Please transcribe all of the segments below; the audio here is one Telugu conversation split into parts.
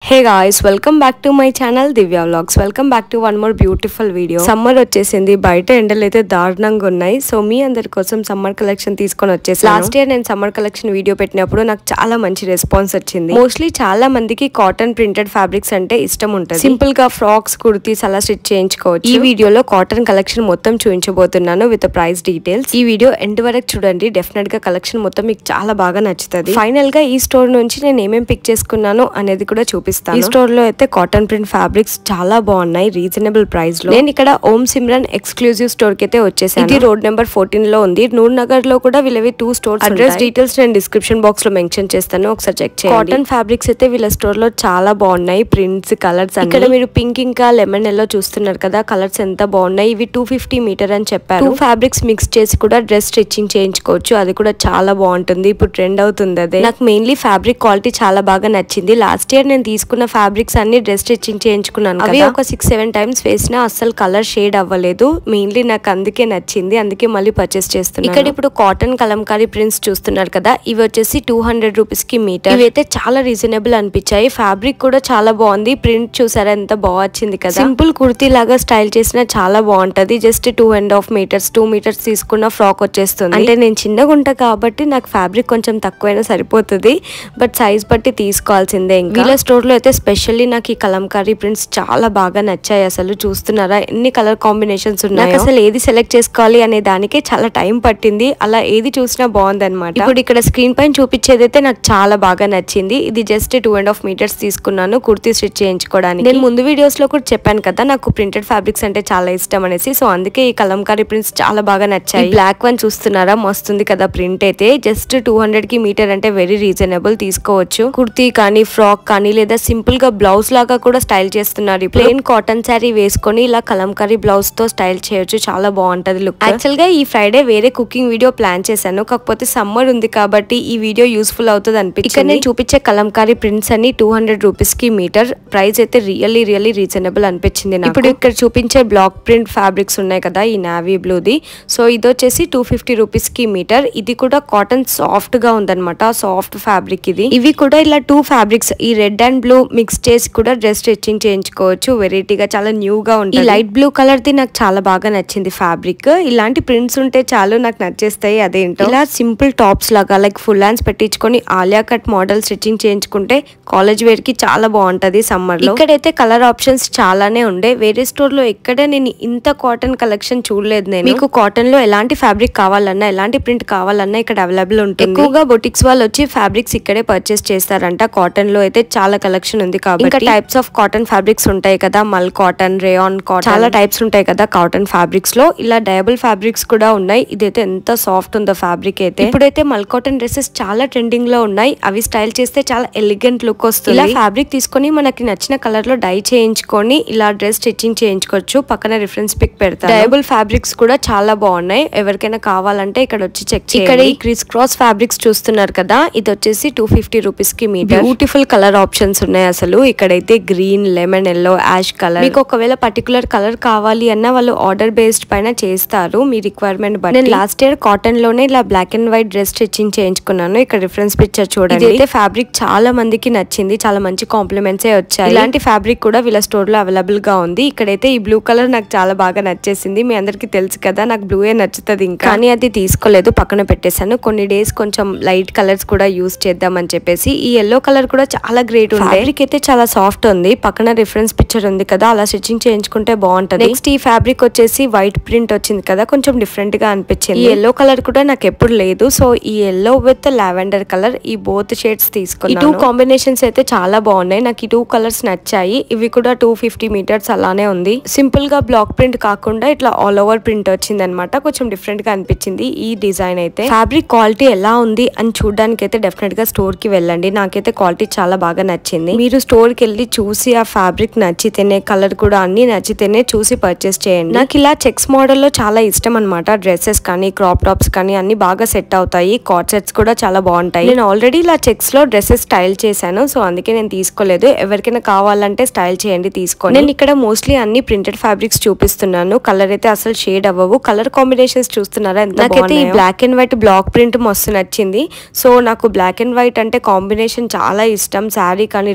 Hey guys welcome back to my channel Divya vlogs welcome back to one more beautiful video summer వచ్చేసింది బయట ఎండలు అయితే దారుణంగా ఉన్నాయి సో మీ అందరి కోసం సమ్మర్ కలెక్షన్ తీసుకొని వచ్చేసి లాస్ట్ ఇయర్ నేను సమ్మర్ కలెక్షన్ వీడియో పెట్టినప్పుడు నాకు చాలా మంచి రెస్పాన్స్ వచ్చింది మోస్ట్లీ చాలా మందికి కాటన్ ప్రింటెడ్ ఫ్యాబ్రిక్స్ అంటే ఇష్టం ఉంటుంది సింపుల్ గా ఫ్రాక్స్ కుర్తీస్ అలా స్టిచ్ చేయించుకోవచ్చు ఈ వీడియోలో కాటన్ కలెక్షన్ మొత్తం చూపించబోతున్నాను విత్ ప్రైస్ డీటెయిల్స్ ఈ వీడియో ఎండ్ వరకు చూడండి డెఫినెట్ గా కలెక్షన్ మొత్తం మీకు చాలా బాగా నచ్చుతుంది ఫైనల్ గా ఈ స్టోర్ నుంచి నేను ఏమేం పిక్ చేసుకున్నాను అనేది కూడా చూపిస్తాను ఈ స్టోర్ లో అయితే కాటన్ ప్రింట్ ఫ్యాబ్రిక్స్ చాలా బాగున్నాయి రీజనబుల్ ప్రైస్ లో నేను ఇక్కడ ఓం సిమ్రన్ ఎక్స్క్లూజివ్ స్టోర్ కి అయితే వచ్చేసాను ఇది రోడ్ నెంబర్ ఫోర్టీన్ లో ఉంది నూర్ నగర్ లో కూడా వీళ్ళవి టూ స్టోర్స్ అడ్రస్ డీటెయిల్స్ నేను డిస్క్రిప్షన్ బాక్స్ లో మెన్షన్ చేస్తాను ఒకసారి చెక్ చేయండి కాటన్ ఫ్యాబ్రిక్స్ అయితే వీళ్ళ స్టోర్ లో చాలా బాగున్నాయి ప్రింట్స్ కలర్స్ ఇక్కడ మీరు పింక్ ఇంకా లెమన్ ఎల్లో చూస్తున్నారు కదా కలర్స్ ఎంత బాగున్నాయి ఇవి టూ ఫిఫ్టీ మీటర్ అని చెప్పారు టూ ఫ్యాబ్రిక్స్ మిక్స్ చేసి కూడా డ్రెస్ స్టిచ్చింగ్ చేయించుకోవచ్చు అది కూడా చాలా బాగుంటుంది ఇప్పుడు ట్రెండ్ అవుతుంది అదే నాకు మెయిన్లీ ఫ్యాబ్రిక్ క్వాలిటీ చాలా బాగా నచ్చింది లాస్ట్ ఇయర్ నేను తీసుకున్న ఫ్యాబ్రిక్స్ అన్ని డ్రెస్ స్టిచ్చింగ్ చేయించుకున్నాను అవి ఒక సిక్స్ సెవెన్ టైమ్స్ వేసినా అస్సలు కలర్ షేడ్ అవ్వలేదు మెయిన్లీ నాకు అందుకే నచ్చింది అందుకే మళ్ళీ పర్చేస్ చేస్తున్నాను ఇక్కడ ఇప్పుడు కాటన్ కలంకారీ ప్రింట్స్ చూస్తున్నారు కదా ఇవి వచ్చేసి టూ హండ్రెడ్ రూపీస్ కి మీటర్ ఇవైతే చాలా రీజనబుల్ అనిపించాయి ఫ్యాబ్రిక్ కూడా చాలా బాగుంది ప్రింట్ చూసారా ఎంత బాగా వచ్చింది కదా సింపుల్ కుర్తీ లాగా స్టైల్ చేసిన చాలా బాగుంటది just two and half metres two metres తీసుకున్న ఫ్రాక్ వచ్చేస్తుంది అంటే నేను చిన్నగా ఉంటా కాబట్టి నాకు ఫ్యాబ్రిక్ కొంచెం తక్కువైనా సరిపోతుంది బట్ సైజ్ బట్టి తీసుకోవాల్సిందే ఇంకా వీళ్ళ స్టోర్ లో అయితే స్పెషల్లీ నాకు ఈ కలంకారీ ప్రింట్స్ చాలా బాగా నచ్చాయి అసలు చూస్తున్నారా ఎన్ని కలర్ కాంబినేషన్స్ ఉన్నాయి నాకు అసలు ఏది సెలెక్ట్ చేసుకోవాలి అనే దానికే చాలా టైం పట్టింది అలా ఏది చూసినా బాగుంది అనమాట ఇప్పుడు ఇక్కడ స్క్రీన్ పైన చూపించేది అయితే నాకు చాలా బాగా నచ్చింది ఇది just two and half metres తీసుకున్నాను కుర్తీ స్టిచ్ చేయించుకోవడానికి నేను ముందు వీడియోస్ లో కూడా చెప్పాను కదా నాకు ప్రింటెడ్ ఫ్యాబ్రిక్స్ అంటే చాలా ఇష్టం అనేసి సో అందుకే ఈ కలంకారీ ప్రింట్స్ చాలా బాగా నచ్చాయి బ్లాక్ వన్ చూస్తున్నారా మస్తుంది కదా ప్రింట్ అయితే జస్ట్ టూ హండ్రెడ్ కి మీటర్ అంటే వెరీ రీజనబుల్ తీసుకోవచ్చు కుర్తీ కానీ ఫ్రాక్ కానీ లేదా సింపుల్ గా బ్లౌజ్ లాగా కూడా స్టైల్ చేస్తున్నారు ప్లెయిన్ కాటన్ శారీ వేసుకొని ఇలా కలంకారీ బ్లౌజ్ తో స్టైల్ చేయొచ్చు చాలా బాగుంటది లుక్ యాక్చువల్ గా ఈ ఫ్రైడే వేరే కుకింగ్ వీడియో ప్లాన్ చేశాను కాకపోతే సమ్మర్ ఉంది కాబట్టి ఈ వీడియో యూస్ఫుల్ అవుతుంది అనిపించింది ఇక్కడ నేను చూపించే కలంకారీ ప్రింట్స్ అన్ని టూ హండ్రెడ్ రూపీస్ కి మీటర్ ప్రైస్ అయితే రియల్లీ రియల్లీ రీజనబుల్ అనిపించింది నాకు ఇప్పుడు ఇక్కడ చూపించే బ్లాక్ ప్రింట్ ఫ్యాబ్రిక్స్ ఉన్నాయి కదా ఈ నావీ బ్లూది సో ఇది వచ్చేసి టూ ఫిఫ్టీ రూపీస్ కి మీటర్ ఇది కూడా కాటన్ సాఫ్ట్ గా ఉందన్నమాట సాఫ్ట్ ఫ్యాబ్రిక్ ఇది ఇవి కూడా ఇలా టూ ఫ్యాబ్రిక్స్ ఈ రెడ్ అండ్ బ్లూ మిక్స్ చేసి కూడా డ్రెస్ స్టిచ్చింగ్ చేయించుకోవచ్చు వెరైటీగా చాలా న్యూ గా ఉంటుంది ఈ లైట్ బ్లూ కలర్ ది నాకు చాలా బాగా నచ్చింది ఫ్యాబ్రిక్ ఇలాంటి ప్రింట్స్ ఉంటే చాలు నాకు నచ్చేస్తాయి అదేంటో ఇలా సింపుల్ టాప్స్ లాగా లైక్ ఫుల్ హ్యాండ్స్ పెట్టించుకొని ఆలియా కట్ మోడల్ స్టిచ్చింగ్ చేయించుకుంటే కాలేజ్ వేర్ కి చాలా బాగుంటది సమ్మర్ లో ఇక్కడైతే కలర్ ఆప్షన్స్ చాలానే ఉండే వేరే స్టోర్ లో ఎక్కడ నేను ఇంత కాటన్ కలెక్షన్ చూడలేదు నేను మీకు కాటన్ లో ఎలాంటి ఫ్యాబ్రిక్ కావాలన్నా ఎలాంటి ప్రింట్ కావాలన్నా ఇక్కడ అవైలబుల్ ఉంటుంది ఎక్కువగా బొటిక్స్ వాళ్ళు వచ్చి ఫ్యాబ్రిక్స్ ఇక్కడే పర్చేస్ చేస్తారంట కాటన్ లో అయితే చాలా కలెక్షన్ ఉంది కాబట్టి ఇంకా టైప్స్ ఆఫ్ కాటన్ ఫ్యాబ్రిక్స్ ఉంటాయి కదా మల్ కాటన్ రేయాన్ కాటన్ చాలా టైప్స్ ఉంటాయి కదా కాటన్ ఫ్యాబ్రిక్స్ లో ఇలా డయబుల్ ఫ్యాబ్రిక్స్ కూడా ఉన్నాయి ఇదైతే ఎంత సాఫ్ట్ ఉందో ఫ్యాబ్రిక్ అయితే ఇప్పుడైతే మల్ కాటన్ డ్రెస్సెస్ చాలా ట్రెండింగ్ లో ఉన్నాయి అవి స్టైల్ చేస్తే చాలా ఎలిగెంట్ లుక్ వస్తుంది ఇలా ఫ్యాబ్రిక్ తీసుకొని మనకి నచ్చిన కలర్ లో డై చేయించుకొని ఇలా డ్రెస్ స్టిచ్చింగ్ చేయించుకోవచ్చు పక్కన రిఫరెన్స్ పిక్ పెడతాను డయబుల్ ఫ్యాబ్రిక్స్ కూడా చాలా బాగున్నాయి ఎవరికైనా కావాలంటే ఇక్కడ వచ్చి చెక్ ఇక్కడ ఈ క్రిస్ క్రాస్ ఫ్యాబ్రిక్స్ చూస్తున్నారు కదా ఇది వచ్చేసి టూ ఫిఫ్టీ రూపీస్ కి మీటర్ బ్యూటిఫుల్ కలర్ ఆప్షన్స్ ఉన్నాయి అసలు ఇక్కడైతే green lemon yellow ash colour మీకు ఒకవేళ పర్టికులర్ కలర్ కావాలి అన్న వాళ్ళు ఆర్డర్ బేస్డ్ పైన చేస్తారు మీ రిక్వైర్మెంట్ బట్టి నేను లాస్ట్ ఇయర్ కాటన్ లోనే ఇలా black and white dress stitching చేయించుకున్నాను ఇక్కడ రిఫరెన్స్ పిక్చర్ చూడండి అయితే ఫ్యాబ్రిక్ చాలా మందికి నచ్చింది చాలా మంచి కాంప్లిమెంట్స్ వచ్చాయి ఇలాంటి ఫ్యాబ్రిక్ కూడా వీళ్ళ స్టోర్ లో అవైలబుల్ గా ఉంది ఇక్కడైతే ఈ బ్లూ కలర్ నాకు చాలా బాగా నచ్చేసింది మీ అందరికి తెలుసు కదా నాకు బ్లూ ఏ నచ్చుతుంది ఇంకా కానీ అది తీసుకోలేదు పక్కన పెట్టేశాను కొన్ని డేస్ కొంచెం లైట్ కలర్స్ కూడా యూస్ చేద్దామని చెప్పేసి ఈ ఎల్లో కలర్ కూడా చాలా గ్రేట్ ఉంది ఫ్యాబ్రిక్ అయితే చాలా సాఫ్ట్ ఉంది పక్కన రిఫరెన్స్ పిక్చర్ ఉంది కదా అలా స్టిచ్చింగ్ చేయించుకుంటే బాగుంటది నెక్స్ట్ ఈ ఫ్యాబ్రిక్ వచ్చేసి వైట్ ప్రింట్ వచ్చింది కదా కొంచెం డిఫరెంట్ గా అనిపించింది ఈ ఎల్లో కలర్ కూడా నాకు ఎప్పుడు లేదు సో ఈ ఎల్లో విత్ లావెండర్ కలర్ ఈ బోత్ షేడ్స్ తీసుకున్నాను టూ కాంబినేషన్స్ అయితే చాలా బాగున్నాయి నాకు ఈ టూ కలర్స్ నచ్చాయి ఇవి కూడా టూ ఫిఫ్టీ మీటర్స్ అలానే ఉంది సింపుల్ గా బ్లాక్ ప్రింట్ కాకుండా ఇట్లా ఆల్ ఓవర్ ప్రింట్ వచ్చింది అనమాట కొంచెం డిఫరెంట్ గా అనిపించింది ఈ డిజైన్ అయితే ఫ్యాబ్రిక్ క్వాలిటీ ఎలా ఉంది అని చూడడానికి అయితే డెఫినెట్ గా స్టోర్ కి వెళ్ళండి నాకైతే క్వాలిటీ చాలా బాగా నచ్చింది మీరు స్టోర్ కి వెళ్ళి చూసి ఆ ఫ్యాబ్రిక్ నచ్చితేనే కలర్ కూడా అన్ని నచ్చితేనే చూసి పర్చేస్ చేయండి నాకు ఇలా చెక్స్ మోడల్ లో చాలా ఇష్టం అనమాట డ్రెస్సెస్ కానీ క్రాప్ టాప్స్ కానీ అన్ని బాగా సెట్ అవుతాయి కాట్ సెట్స్ కూడా చాలా బాగుంటాయి నేను ఆల్రెడీ ఇలా చెక్స్ లో డ్రెస్సెస్ స్టైల్ చేశాను సో అందుకే నేను తీసుకోలేదు ఎవరికైనా కావాలంటే స్టైల్ చేయండి తీసుకోండి నేను ఇక్కడ మోస్ట్లీ అన్ని ప్రింటెడ్ ఫ్యాబ్రిక్స్ చూపిస్తున్నాను కలర్ అయితే అసలు షేడ్ అవ్వవు కలర్ కాంబినేషన్స్ చూస్తున్నారా ఎంత నాకైతే ఈ black and white black print మస్తు నచ్చింది సో నాకు బ్లాక్ అండ్ వైట్ అంటే కాంబినేషన్ చాలా ఇష్టం శారీ కానీ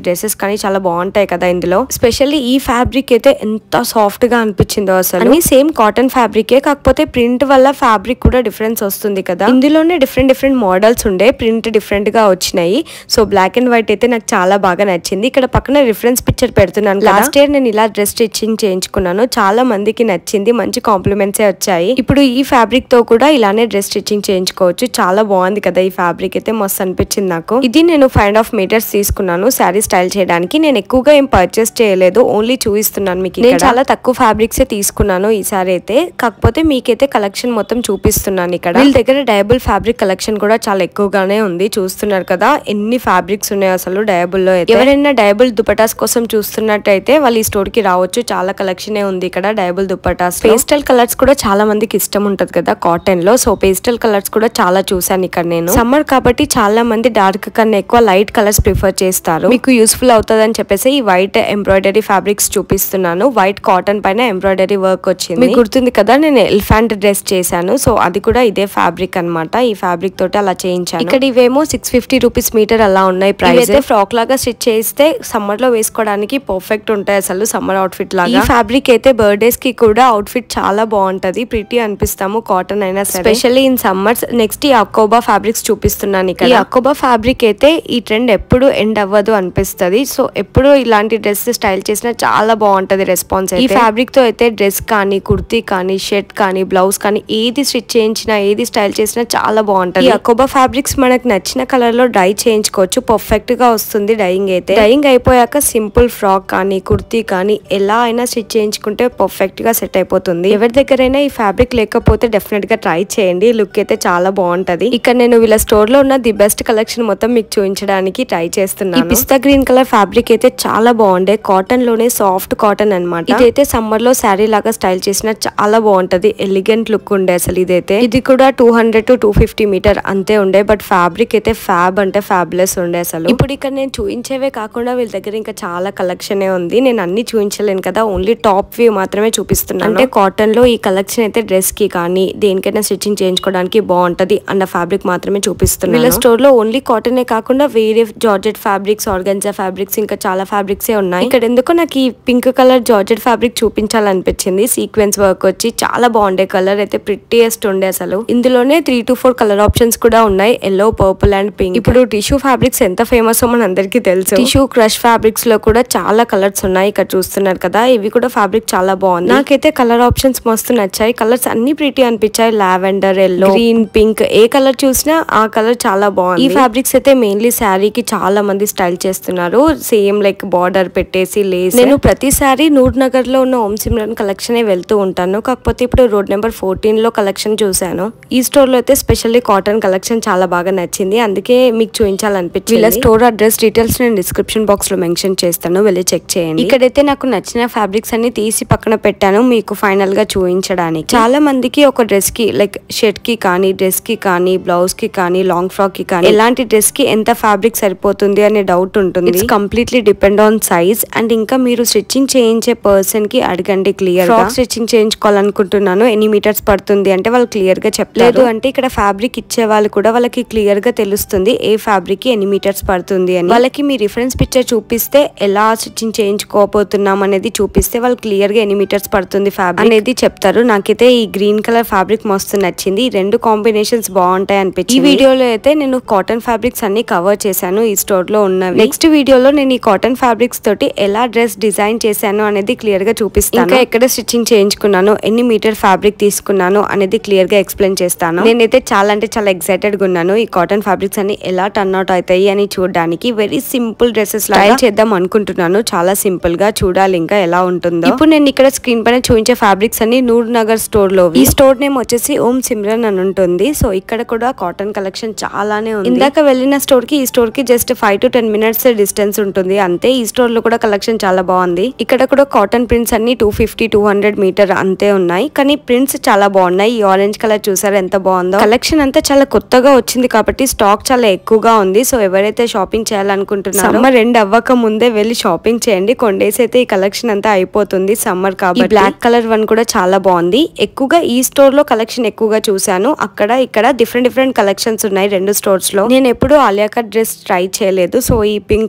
డ్రెస్సెస్ కానీ చాలా బాగుంటాయి కదా ఇందులో స్పెషల్లీ ఈ ఫ్యాబ్రిక్ అయితే ఎంత సాఫ్ట్ గా అనిపించిందో అసలు అన్ని సేమ్ కాటన్ ఫ్యాబ్రికే కాకపోతే ప్రింట్ వల్ల ఫ్యాబ్రిక్ కూడా డిఫరెన్స్ వస్తుంది కదా ఇందులోనే డిఫరెంట్ డిఫరెంట్ మోడల్స్ ఉండే ప్రింట్ డిఫరెంట్ గా వచ్చినాయి సో బ్లాక్ అండ్ వైట్ అయితే నాకు చాలా బాగా నచ్చింది ఇక్కడ పక్కన రిఫరెన్స్ పిక్చర్ పెడుతున్నాను లాస్ట్ ఇయర్ నేను ఇలా డ్రెస్ స్టిచ్చింగ్ చేయించుకున్నాను చాలా మందికి నచ్చింది మంచి కాంప్లిమెంట్స్ వచ్చాయి ఇప్పుడు ఈ ఫ్యాబ్రిక్ తో కూడా ఇలానే డ్రెస్ స్టిచ్చింగ్ చేయించుకోవచ్చు చాలా బాగుంది కదా ఈ ఫ్యాబ్రిక్ అయితే మస్తు అనిపించింది నాకు ఇది నేను ఫైవ్ అండ్ హాఫ్ మీటర్స్ తీసుకున్నాను శారీ స్టైల్ చేయడానికి నేను ఎక్కువగా ఏం పర్చేస్ చేయలేదు ఓన్లీ చూపిస్తున్నాను మీకు నేను చాలా తక్కువ ఫ్యాబ్రిక్స్ తీసుకున్నాను ఈసారి అయితే కాకపోతే మీకైతే కలెక్షన్ మొత్తం చూపిస్తున్నాను ఇక్కడ వీళ్ళ దగ్గర డయబుల్ ఫ్యాబ్రిక్ కలెక్షన్ కూడా చాలా ఎక్కువగానే ఉంది చూస్తున్నారు కదా ఎన్ని ఫ్యాబ్రిక్స్ ఉన్నాయో అసలు డయబుల్ లో అయితే ఎవరైనా డయబుల్ దుపటాస్ కోసం చూస్తున్నట్టయితే వాళ్ళు ఈ స్టోర్ కి రావచ్చు చాలా కలెక్షన్ ఉంది ఇక్కడ డయబుల్ దుపటాస్ పేస్టల్ కలర్స్ కూడా చాలా మందికి ఇష్టం ఉంటది కదా కాటన్ లో సో పేస్టల్ కలర్స్ కూడా చాలా చూసాను ఇక్కడ నేను సమ్మర్ కాబట్టి చాలా మంది డార్క్ కన్నా ఎక్కువ లైట్ కలర్స్ ప్రిఫర్ చేస్తారు మీకు యూస్ఫుల్ అవుతుంది అని చెప్పేసి ఈ వైట్ ఎంబ్రాయిడరీ ఫ్యాబ్రిక్స్ చూపిస్తున్నాను వైట్ కాటన్ పైన ఎంబ్రాయిడరీ వర్క్ వచ్చింది మీకు గుర్తుంది కదా నేను ఎలిఫెంట్ డ్రెస్ చేశాను సో అది కూడా ఇదే ఫ్యాబ్రిక్ అన్నమాట ఈ ఫ్యాబ్రిక్ తోటి అలా చేయించాను ఇక్కడ ఇవేమో సిక్స్ ఫిఫ్టీ రూపీస్ మీటర్ అలా ఉన్నాయి ప్రైస్ అయితే ఫ్రాక్ లాగా స్టిచ్ చేస్తే సమ్మర్ లో వేసుకోవడానికి పర్ఫెక్ట్ ఉంటాయి అసలు సమ్మర్ అవుట్ఫిట్ లాగా ఈ ఫ్యాబ్రిక్ అయితే బర్త్డేస్ కి కూడా అవుట్ఫిట్ చాలా బాగుంటది ప్రిటీ అనిపిస్తాము కాటన్ అయినా సరే స్పెషల్లీ ఇన్ సమ్మర్స్ నెక్స్ట్ ఈ అకోబా ఫ్యాబ్రిక్స్ చూపిస్తున్నాను ఇక్కడ ఈ అకోబా ఫ్యాబ్రిక్ అయితే ఈ ట్రెండ్ ఎప్పుడు ఎండ్ అవ్వదు అనిపిస్తది సో ఎప్పుడు ఇలాంటి డ్రెస్ స్టైల్ చేసినా చాలా బాగుంటది రెస్పాన్స్ ఈ ఫ్యాబ్రిక్ తో అయితే డ్రెస్ కానీ కుర్తీ కానీ షర్ట్ కానీ బ్లౌజ్ కానీ ఏది స్టిచ్ చేయించినా ఏది స్టైల్ చేసినా చాలా బాగుంటది ఈ అకోబా ఫ్యాబ్రిక్స్ మనకు నచ్చిన కలర్ లో డై చేయించుకోవచ్చు పర్ఫెక్ట్ గా వస్తుంది డైయింగ్ అయితే డైయింగ్ అయిపోయాక సింపుల్ ఫ్రాక్ కానీ కుర్తీ కానీ ఎలా అయినా స్టిచ్ చేయించుకుంటే పర్ఫెక్ట్ గా సెట్ అయిపోతుంది ఎవరి దగ్గరైనా ఈ ఫ్యాబ్రిక్ లేకపోతే డెఫినెట్ గా ట్రై చేయండి లుక్ అయితే చాలా బాగుంటది ఇక్కడ నేను వీళ్ళ స్టోర్ లో ఉన్న ది బెస్ట్ కలెక్షన్ మొత్తం మీకు చూపించడానికి ట్రై చేస్తున్నాను ఈ పిస్తా గ్రీన్ కలర్ ఫ్యాబ్రిక్ అయితే చాలా బాగుండే కాటన్ లోనే సాఫ్ట్ కాటన్ అన్నమాట ఇదైతే సమ్మర్ లో శారీ లాగా స్టైల్ చేసిన చాలా బాగుంటది ఎలిగెంట్ లుక్ ఉండే అసలు ఇదైతే ఇది కూడా two hundred to two fifty metre అంతే ఉండే బట్ ఫ్యాబ్రిక్ అయితే ఫ్యాబ్ అంటే ఫ్యాబ్లెస్ ఉండే అసలు ఇప్పుడు ఇక్కడ నేను చూపించేవే కాకుండా వీళ్ళ దగ్గర ఇంకా చాలా కలెక్షన్ ఉంది నేను అన్ని చూపించలేను కదా ఓన్లీ టాప్ వ్యూ మాత్రమే చూపిస్తున్నాను అంటే కాటన్ లో ఈ కలెక్షన్ అయితే డ్రెస్ కి కానీ దేనికైనా స్టిచ్చింగ్ చేయించుకోవడానికి బాగుంటది అన్న ఫ్యాబ్రిక్ మాత్రమే చూపిస్తున్నాను వీళ్ళ స్టోర్ లో ఓన్లీ కాటనే కాకుండా వేరే జార్జెట్ ఫ్యాబ్రిక్స్ ఆర్గన్జా ఫ్యాబ్రిక్స్ ఇంకా చాలా ఫ్యాబ్రిక్స్ ఉన్నాయి ఇక్కడ ఎందుకో నాకు ఈ పింక్ కలర్ జార్జెట్ ఫ్యాబ్రిక్ చూపించాలనిపించింది సీక్వెన్స్ వర్క్ వచ్చి చాలా బాగుండే కలర్ అయితే ప్రిట్టియెస్ట్ ఉండే అసలు ఇందులోనే three to four colour options కూడా ఉన్నాయి ఎల్లో పర్పుల్ అండ్ పింక్ ఇప్పుడు టిష్యూ ఫ్యాబ్రిక్స్ ఎంత ఫేమస్ మన అందరికీ తెలుసు టిష్యూ క్రష్ ఫ్యాబ్రిక్స్ లో కూడా చాలా కలర్స్ ఉన్నాయి ఇక్కడ చూస్తున్నారు కదా ఇవి కూడా ఫ్యాబ్రిక్ చాలా బాగుంది నాకైతే కలర్ ఆప్షన్స్ మస్తు నచ్చాయి కలర్స్ అన్ని ప్రిటీ అనిపించాయి లావెండర్ ఎల్లో గ్రీన్ పింక్ ఏ కలర్ చూసినా ఆ కలర్ చాలా బాగుంది ఈ ఫ్యాబ్రిక్స్ అయితే మెయిన్లీ శారీకి చాలా మంది స్టైల్ చేస్తున్నారు సేమ్ లైక్ బార్డర్ పెట్టేసి లేస్ నేను ప్రతిసారి నూర్ నగర్ లో ఉన్న ఓం సిమ్రన్ కలెక్షన్ వెళ్తూ ఉంటాను కాకపోతే ఇప్పుడు రోడ్ నెంబర్ ఫోర్టీన్ లో కలెక్షన్ చూసాను ఈ స్టోర్ లో అయితే స్పెషల్లీ కాటన్ కలెక్షన్ చాలా బాగా నచ్చింది అందుకే మీకు చూపించాలనిపించింది వీళ్ళ స్టోర్ అడ్రస్ డీటెయిల్స్ నేను డిస్క్రిప్షన్ బాక్స్ లో మెన్షన్ చేస్తాను వెళ్ళి చెక్ చేయండి ఇక్కడైతే నాకు నచ్చిన ఫ్యాబ్రిక్స్ అన్ని తీసి పక్కన పెట్టాను మీకు ఫైనల్ గా చూపించడానికి చాలా మందికి ఒక డ్రెస్ కి లైక్ షర్ట్ కి కానీ డ్రెస్ కి కానీ బ్లౌజ్ కి కానీ లాంగ్ ఫ్రాక్ కి కానీ ఎలాంటి డ్రెస్ కి ఎంత ఫ్యాబ్రిక్ సరిపోతుంది అనే డౌట్ ఉంటుంది it's completely depend on size and ఇంకా మీరు స్టిచ్చింగ్ చేయించే పర్సన్ కి అడగండి క్లియర్ ఫ్రాక్ స్టిచ్చింగ్ చేయించుకోవాలనుకుంటున్నాను ఎన్ని మీటర్స్ పడుతుంది అంటే వాళ్ళు క్లియర్ గా చెప్పలేదు అంటే ఇక్కడ ఫ్యాబ్రిక్ ఇచ్చే వాళ్ళు కూడా వాళ్ళకి క్లియర్ గా తెలుస్తుంది ఏ ఫ్యాబ్రిక్ కి ఎన్ని మీటర్స్ పడుతుంది అని వాళ్ళకి మీ రిఫరెన్స్ పిక్చర్ చూపిస్తే ఎలా స్టిచ్చింగ్ చేయించుకోబోతున్నాం అనేది చూపిస్తే వాళ్ళు క్లియర్ గా ఎన్ని మీటర్స్ పడుతుంది ఫ్యాబ్రిక్ అనేది చెప్తారు నాకైతే ఈ గ్రీన్ కలర్ ఫ్యాబ్రిక్ మస్తు నచ్చింది ఈ రెండు కాంబినేషన్స్ బాగుంటాయి అనిపించింది ఈ వీడియోలో అయితే నేను కాటన్ ఫ్యాబ్రిక్స్ అన్ని కవర్ చేశాను ఈ స్టోర్ లో ఉన్నవి నెక్స్ట్ వీడియోలో నేను ఈ కాటన్ ఫ్యాబ్రిక్స్ తోటి ఎలా డ్రెస్ డిజైన్ చేశాను అనేది క్లియర్ గా చూపిస్తాను ఇంకా ఎక్కడ స్టిచ్చింగ్ చేయించుకున్నాను ఎన్ని మీటర్ ఫ్యాబ్రిక్ తీసుకున్నాను అనేది క్లియర్ గా ఎక్స్ప్లెయిన్ చేస్తాను నేనైతే చాలా అంటే చాలా ఎక్సైటెడ్ గా ఉన్నాను ఈ కాటన్ ఫ్యాబ్రిక్స్ అన్ని ఎలా టర్న్ అవుట్ అవుతాయి అని చూడడానికి వెరీ సింపుల్ డ్రెస్సెస్ లాగా చేద్దాం అనుకుంటున్నాను చాలా సింపుల్ గా చూడాలి ఇంకా ఎలా ఉంటుందో ఇప్పుడు నేను ఇక్కడ స్క్రీన్ పైన చూపించే ఫ్యాబ్రిక్స్ అన్ని నూర్ నగర్ స్టోర్ లో ఈ స్టోర్ నేమ్ వచ్చేసి ఓం సిమ్రన్ అని ఉంటుంది సో ఇక్కడ కూడా కాటన్ కలెక్షన్ చాలానే ఉంది ఇందాక వెళ్ళిన స్టోర్ కి ఈ స్టోర్ కి just five to ten minutes distance ఉంటుంది అంతే ఈ స్టోర్ లో కూడా కలెక్షన్ చాలా బాగుంది ఇక్కడ కూడా కాటన్ ప్రింట్స్ అన్ని two fifty two hundred metre అంతే ఉన్నాయి కానీ ప్రింట్స్ చాలా బాగున్నాయి ఈ ఆరెంజ్ కలర్ చూసారు ఎంత బాగుందో కలెక్షన్ అంతా చాలా కొత్తగా వచ్చింది కాబట్టి స్టాక్ చాలా ఎక్కువగా ఉంది సో ఎవరైతే షాపింగ్ చేయాలనుకుంటున్నారో సమ్మర్ ఎండ్ అవ్వక ముందే వెళ్ళి షాపింగ్ చేయండి కొన్ని డేస్ అయితే ఈ కలెక్షన్ అంతా అయిపోతుంది సమ్మర్ కాబట్టి బ్లాక్ కలర్ వన్ కూడా చాలా బాగుంది ఎక్కువగా ఈ స్టోర్ లో కలెక్షన్ ఎక్కువగా చూసాను అక్కడ ఇక్కడ డిఫరెంట్ డిఫరెంట్ కలెక్షన్స్ ఉన్నాయి రెండు స్టోర్స్ లో నేను ఎప్పుడు ఆలియా కట్ డ్రెస్ ట్రై చేయలేదు సో ఈ పింక్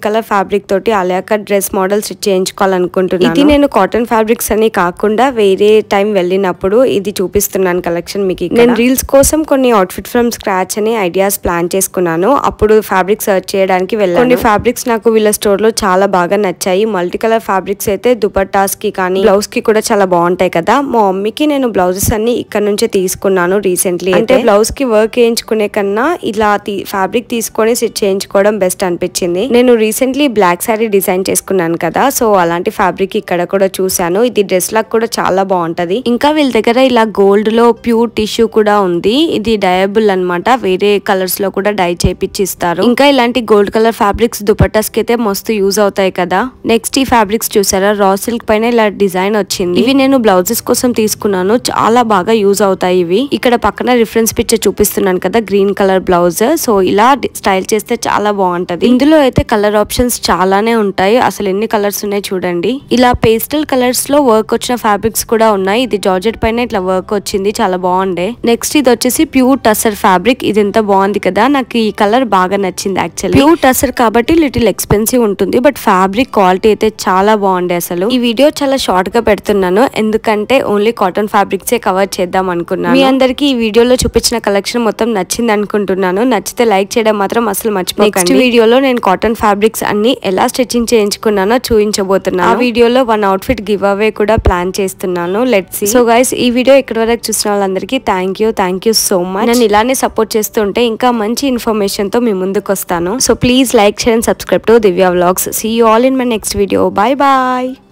కలర్ ఫ్యాబ్రిక్ తోటి Alia cut dress model stitch చేయించుకోవాలనుకుంటున్నాను ఇది నేను కాటన్ ఫ్యాబ్రిక్స్ అని కాకుండా వేరే టైం వెళ్ళినప్పుడు ఇది చూపిస్తున్నాను కలెక్షన్ మీకు ఇక్కడ. నేను రీల్స్ కోసం కొన్ని అవుట్ఫిట్ ఫ్రమ్ స్క్రాచ్ అని ఐడియాస్ ప్లాన్ చేసుకున్నాను అప్పుడు ఫ్యాబ్రిక్ సర్చ్ చేయడానికి వెళ్ళాను కొన్ని ఫ్యాబ్రిక్స్ నాకు వీళ్ళ స్టోర్ లో చాలా బాగా నచ్చాయి మల్టీ కలర్ ఫ్యాబ్రిక్స్ అయితే దుపట్టాస్ కి కానీ బ్లౌజ్ కి కూడా చాలా బాగుంటాయి కదా మా మమ్మీకి నేను బ్లౌజెస్ అన్ని ఇక్కడ నుంచే తీసుకున్నాను రీసెంట్లీ అంటే బ్లౌజ్ కి వర్క్ వేయించుకునే కన్నా ఇలా ఫ్యాబ్రిక్ తీసుకొని స్టిచ్ చేయించుకోవడం బెస్ట్ అనిపించింది నేను రీసెంట్లీ బ్లాక్ శారీ డిజైన్ చేసుకున్నాను కదా సో అలాంటి ఫ్యాబ్రిక్ ఇక్కడ కూడా చూసాను ఇది డ్రెస్ లాగా కూడా చాలా బాగుంటది ఇంకా వీళ్ళ దగ్గర ఇలా గోల్డ్ లో ప్యూర్ టిష్యూ కూడా ఉంది ఇది డయబుల్ అన్నమాట వేరే కలర్స్ లో కూడా డై చేపించి ఇస్తారు ఇంకా ఇలాంటి గోల్డ్ కలర్ ఫ్యాబ్రిక్స్ దుపట్టాస్ కి అయితే మస్తు యూజ్ అవుతాయి కదా నెక్స్ట్ ఈ ఫ్యాబ్రిక్స్ చూసారా రా సిల్క్ పైన ఇలా డిజైన్ వచ్చింది ఇవి నేను బ్లౌజెస్ కోసం తీసుకున్నాను చాలా బాగా యూజ్ అవుతాయి ఇవి ఇక్కడ పక్కన రిఫరెన్స్ పిక్చర్ చూపిస్తున్నాను కదా గ్రీన్ కలర్ బ్లౌజ్ సో ఇలా స్టైల్ చేస్తే చాలా బాగుంటది ఇందులో అయితే కలర్ ఆప్షన్స్ చాలానే ఉంటాయి అసలు ఎన్ని కలర్స్ ఉన్నాయి చూడండి ఇలా పేస్టల్ కలర్స్ లో వర్క్ వచ్చిన ఫ్యాబ్రిక్స్ కూడా ఉన్నాయి ఇది జార్జెట్ పైన ఇట్లా వర్క్ వచ్చింది చాలా బాగుండే నెక్స్ట్ ఇది వచ్చేసి ప్యూర్ టసర్ ఫ్యాబ్రిక్ ఇది ఎంత బాగుంది కదా నాకు ఈ కలర్ బాగా నచ్చింది యాక్చువల్లీ ప్యూర్ టసర్ కాబట్టి లిటిల్ ఎక్స్పెన్సివ్ ఉంటుంది బట్ ఫ్యాబ్రిక్ క్వాలిటీ అయితే చాలా బాగుండే అసలు ఈ వీడియో చాలా షార్ట్ గా పెడుతున్నాను ఎందుకంటే ఓన్లీ కాటన్ ఫ్యాబ్రిక్స్ ఏ కవర్ చేద్దాం అనుకున్నాను మీ అందరికి ఈ వీడియోలో చూపించిన కలెక్షన్ మొత్తం నచ్చింది అనుకుంటున్నాను నచ్చితే లైక్ చేయడం మాత్రం అసలు మర్చిపోకండి నెక్స్ట్ వీడియోలో నేను కాటన్ ఫ్యాబ్రిక్స్ అన్ని ఎలా స్టిచ్చింగ్ చేయించుకున్నానో చూపించబోతున్నాను ఆ వీడియోలో వన్ అవుట్ఫిట్ గివ్ అవే కూడా ప్లాన్ చేస్తున్నాను లెట్స్ సో గైస్ ఈ వీడియో ఇక్కడ వరకు చూసిన వాళ్ళందరికీ thank you thank you so much నేను ఇలానే సపోర్ట్ చేస్తుంటే ఇంకా మంచి ఇన్ఫర్మేషన్ తో మీ ముందుకు వస్తాను so please like share and subscribe to Divya vlogs see you all in my next video bye bye